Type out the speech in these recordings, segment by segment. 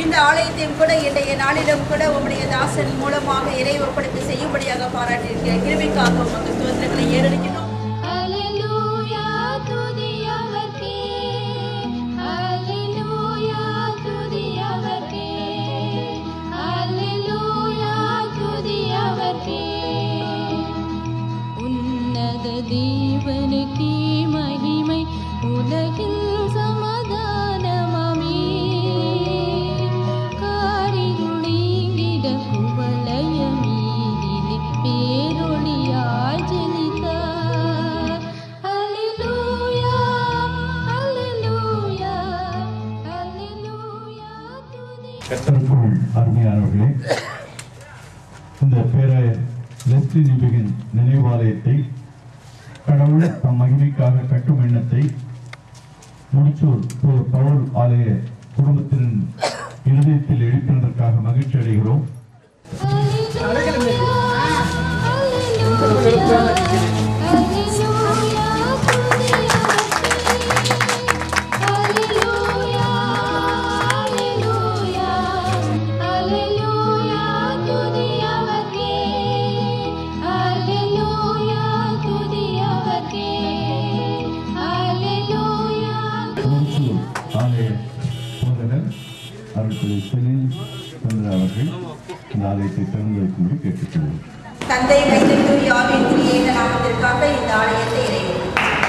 இந்த ஆலயத்தையும் கூட இன்றைய நாளிலும் கூட உம்முடைய தாசன் மூலமாக இறை ஒப்படைப்பு செய்யும்படியாக பாராட்டியிருக்கிற கிருமிக்காக உமக்கு ஸ்தோத்திரங்களை ஏறெடுக்கிறோம் Alleluia, துதியவர்க்கே. Alleluia, துதியவர்க்கே. Alleluia, துதியவர்க்கே. உன்னத தேவனுக்கே மகிமை உலகில் சமாதானமாமே காரிருள் நீங்கிட குவலய மீதிலே பேரொளியாய் ஜெனித்தார் அல்லேலூயா அல்லேலூயா அல்லேலூயா துதி கத்தருக்குள் அருமையானவர்களே இந்த பேராயர் லெஸ்லி நிபிகன் நினைவாலயத்தை கடவுள் தம் மகிமைக்காக கட்டும் எண்ணத்தை முடிச்சூர் பு- பவுல் ஆலய குடும்பத்தின் இருதயத்தில் எடுப்பதற்காக மகிழ்ச்சி அடைகிறோம் முடிச்சூர் ஆலய போதகர் அவர்கள் செலில் சந்திரா அவர்கள் இந்த ஆலயத்தை திறந்து வைக்கும்படி கேட்டுக்கொள்வோம் தந்தை மைந்தன் தூய் ஆவின் திரியேக நாமத்திற்காக இந்த ஆலயத்தை இறைவன்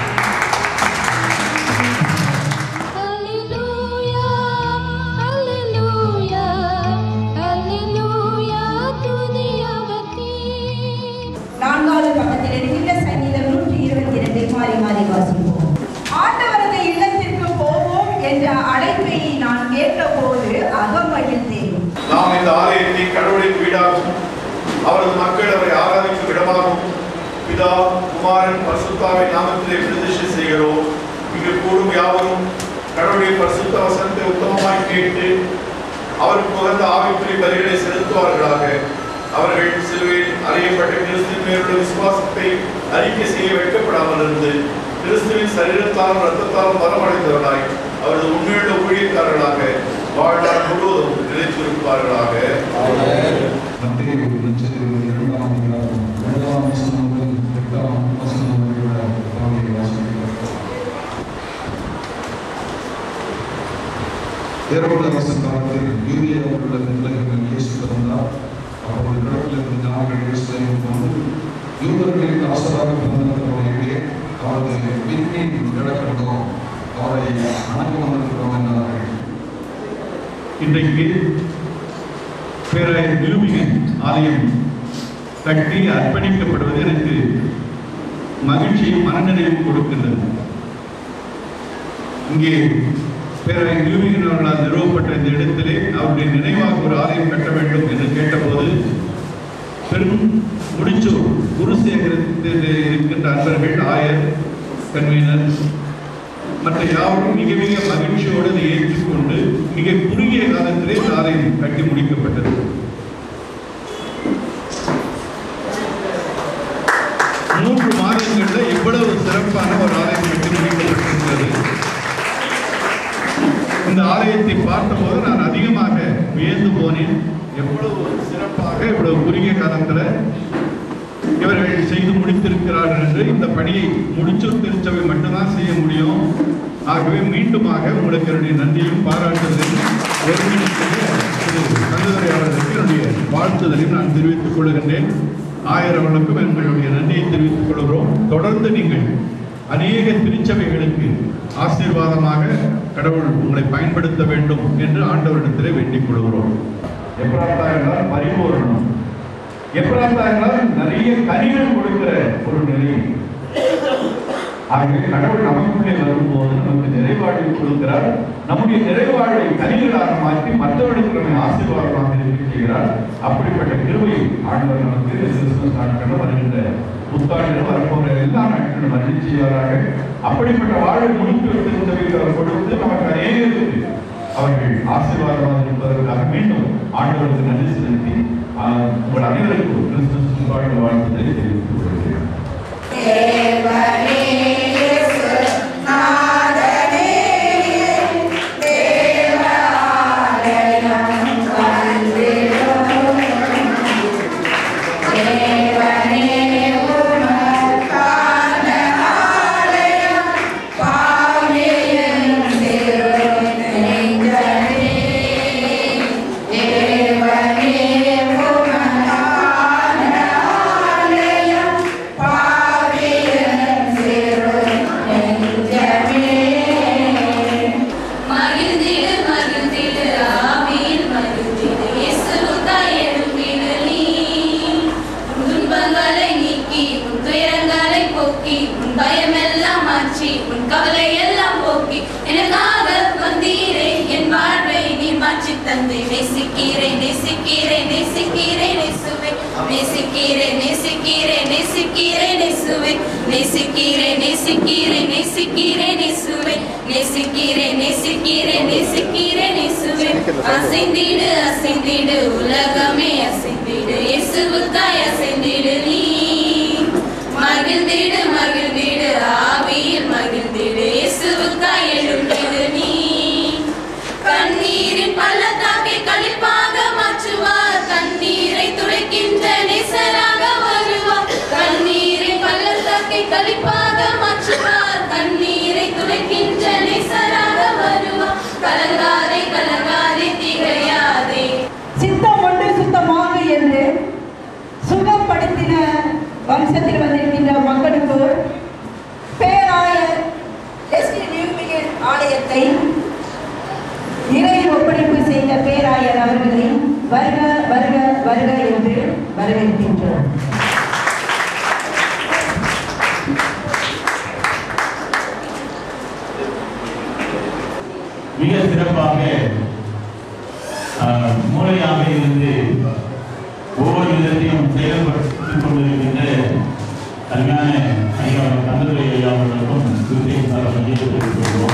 நான்காவது பக்கத்தில் இருக்கின்ற சங்கீதம் நூற்றி இருபத்தி இரண்டை மாறி மாறி வாசிப்போம் ஆண்டவரது இல்லத்திற்கு போவோம் என்ற அழைப்பை நான் கேட்டபோது அகமகிழ்ந்தேன் நாம் இந்த ஆலயத்தை கடவுளின் வீடாகவும் அவரது மக்கள் அவரை ஆராதிக்கும் இடமாகவும் பிதா குமாரன் பரிசுத்தாவின் நாமத்திலே பிரதிஷ்டை செய்கிறோம் இங்கு கூடும் யாவரும் கடவுளின் பரிசுத்த வசனத்தை உத்தமமாய் கேட்டு அவருக்கு உகந்த ஆவிக்குரிய பலிகளை செலுத்துவார்களாக அவர்கள் சிலுவையில் அறியப்பட்ட கிறிஸ்துவின் மேலுள்ள விசுவாசத்தை அறிக்கை செய்ய வைக்கப்படாமல் இருந்து கிறிஸ்துவின் சரீரத்தாலும் ரத்தத்தாலும் வரமடைந்தவர்களாய் அவரது உண்மையுள்ள ஊழியக்காரர்களாக வாழ்நாள் முழுவதும் நிலைத்திருப்பார்களாக மத்திய நட்சத்திரம் இரண்டாம் அதிகாரம் இரண்டாம் வசனம் முதல் எட்டாம் வசனம் வரையுள்ள பகுதியை வாசிக்கிறோம். ஏரோட வசனத்தில் யூரியாவில் உள்ள நிலைகள் இயேசு பிறந்தார் அப்போது கடவுளிலிருந்து நாங்கள் இயேசுவை கொண்டு யூதர்களின் ஆசராக பிறந்தவர்களுடைய அவரது விண்மீன் இழக்கட்டும் அவரை வணங்க வந்திருக்கிறோம் என்றார்கள் இன்றைக்கு பேராயர் நிலுமிகன் ஆலயம் கட்டி அர்ப்பணிக்கப்படுவது எனக்கு மகிழ்ச்சியும் மனநிறைவும் கொடுக்கின்றது இங்கே பேராயர் நிலுமிகன் அவர்களால் நிறுவப்பட்ட இந்த இடத்திலே அவருடைய நினைவாக ஒரு ஆலயம் கட்ட வேண்டும் என்று கேட்டபோது பெரும் முடிச்சூர் குருசேகரத்தில் இருக்கின்ற அன்பர்கள் ஆயர் கன்வீனர் மற்ற யாவரும் மிக மிக மகிழ்ச்சியோடு இதை ஏற்றுக்கொண்டு மிக குறுகிய காலத்திலே இந்த ஆலயம் கட்டி முடிக்கப்பட்டது மூன்று மாதங்கள்ல இவ்வளவு சிறப்பான ஒரு ஆலயம் கட்டி முடிக்கப்பட்டிருக்கிறது இந்த ஆலயத்தை பார்த்தபோது நான் அதிகமாக வியந்து போனேன் எவ்வளவு சிறப்பாக இவ்வளவு குறுகிய காலத்துல இவர்கள் செய்து முடித்திருக்கிறார்கள் என்று இந்த பணியை முடிச்சூர் திருச்சபை மட்டும்தான் செய்ய முடியும் ஆகவே மீண்டுமாக உங்களுக்கு என்னுடைய நன்றியும் பாராட்டுதலையும் ஒருங்கிணைந்த திரு தங்கதுரை அவர்களுக்கு என்னுடைய வாழ்த்துதலையும் நான் தெரிவித்துக் கொள்கின்றேன் ஆயிரம் அவர்களுக்கும் எங்களுடைய நன்றியை தெரிவித்துக் கொள்கிறோம் தொடர்ந்து நீங்கள் அநேக திருச்சபைகளுக்கு ஆசீர்வாதமாக கடவுள் உங்களை பயன்படுத்த வேண்டும் என்று ஆண்டவரிடத்திலே வேண்டிக் கொள்கிறோம் எப்ராத்தா என்றால் பரிபூரணம் எப்ராத்தா என்றால் நிறைய கனிகள் கொடுக்கிற ஒரு நிலை ஆகவே கடவுள் நமக்குள்ளே வரும்போது நமக்கு நிறைவாழ்வை கொடுக்கிறார் நம்முடைய நிறைவாழ்வை கனிகளாக மாற்றி மற்றவர்களுக்கு நம்மை ஆசீர்வாதமாக இருக்க செய்கிறார் அப்படிப்பட்ட கிருபையை ஆண்டவர் நமக்கு கிறிஸ்துமஸ் நாட்களில் வருகின்ற புத்தாண்டில் வரப்போகிற எல்லா நாட்களும் அருளி செய்வாராக அப்படிப்பட்ட வாழ்வை முடித்து வைத்திருந்தவையில் அவர் கொடுத்து நமக்கு அநேகருக்கு அவர்கள் ஆசீர்வாதமாக இருப்பதற்காக மீண்டும் ஆண்டவருக்கு நன்றி செலுத்தி ஆஹ், உங்கள் அனைவருக்கும் கிறிஸ்துமஸ் வாழ்வு வாழ்த்துதலை தெரிவித்துக் கொள்கிறேன் தேவனே இயேசு நாதனே தேவ ஆலயம் அசைந்திடு அசைந்திடு உலகமே அசைந்திடு இயேசுவுக்காய் அசைந்திடு நீ மகிழ்ந்திடு மகிழ்ந்திடு ஆவியில் மகிழ்ந்திடு இயேசுவுக்காய் எழுந்திடு நீ கண்ணீரின் பள்ளத்தாக்கை களிப்பாக மாற்றுவார் கண்ணீரை துடைக்கின்ற நேசராக வருவார் கண்ணீரின் பள்ளத்தாக்கை களிப்பாக மாற்றுவார் கண்ணீரை துடைக்கின்ற நேசராக வருவார் கலங்காதே கலங்காதே திகையாதே சித்தம் ஒன்று சுத்தமாக என்று சுகப்படுத்தின வம்சத்தில் வந்திருக்கின்ற மக்களுக்கு பேராயர் எஸ்டி நியூமிகன் ஆலயத்தை இறை ஒப்படைப்பு செய்த பேராயர் அவர்களை வருக வருக வருக என்று வரவேற்கின்றோம் மிக சிறப்பாக ஆஹ், மூளையாக இருந்து ஒவ்வொரு விதத்தையும் செயல்படுத்திக் கொண்டிருக்கின்ற அருமையான ஐயா தந்ததுரை ஐயா அவர்களுக்கும் கிருஷ்ணன் சார் பங்கேற்றுக் கொள்கிறோம்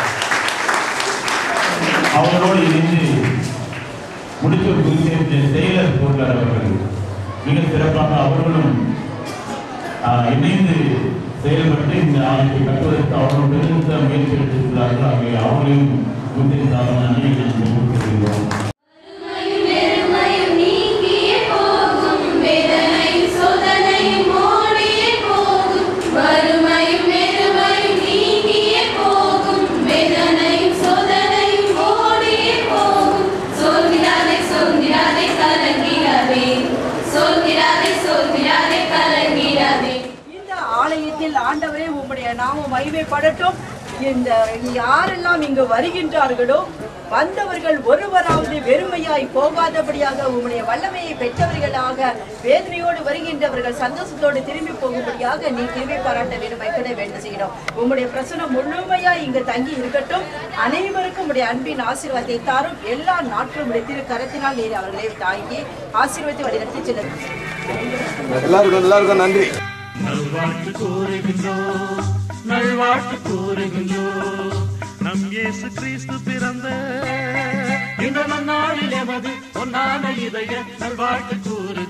அவர்களோடு இணைந்து முடித்து குறித்த செயலர் பொருளார் அவர்கள் மிக சிறப்பாக அவர்களும் ஆஹ், இணைந்து செயல்பட்டு இந்த ஆலயத்தை கட்டுவதற்கு அவர்கள் மிகுந்த முயற்சி எடுத்திருக்கிறார்கள் ஆகவே அவர்களையும் குறித்த நன்றியை நாங்கள் கொடுத்திருக்கிறோம் வெறுமையும் வெறுமையும் நீங்கியே போகும் வேதனையும் சோதனையும் ஓடியே போகும் வறுமையும் வெறுமையும் நீங்கியே போகும் வேதனையும் சோதனையும் ஓடியே போகும் சொல்கிறாதே சொல்கிறாதே கலங்கிறாதே சொல்கிறாதே சொல்கிறாதே கலங்கிறாதே இந்த ஆலயத்தில் ஆண்டவரே உம்முடைய நாமம் மகிமைப்படட்டும் இந்த யாரெல்லாம் இங்கு வருகின்றார்களோ வந்தவர்கள் ஒருவராவது வெறுமையாய் போகாதபடியாக உம்முடைய வல்லமையை பெற்றவர்களாக வேதனையோடு வருகின்றவர்கள் சந்தோஷத்தோடு திரும்பி போகும்படியாக நீ திரும்பி பாராட்ட வேண்டும் வைக்கட வேண்டும் செய்கிறோம் உம்முடைய பிரசனம் முழுமையாய் இங்கு தங்கி இருக்கட்டும் அனைவருக்கும் உடைய அன்பின் ஆசீர்வாதத்தை தாரும் எல்லா நாட்களும் உடைய திரு கரத்தினால் நீர் அவர்களை தாங்கி ஆசீர்வதித்து வழிநடத்தி செல்லும் எல்லாருக்கும் எல்லாருக்கும் நன்றி நல்வாழ்த்து கூறுகின்றோம் நல்வாழ்த்து கூறுகின்றோம் நம் இயேசு கிறிஸ்து பிறந்த இந்த நன்னாளில் எமது பொன்னான இதய நல்வாழ்த்து கூறுகின்றோம்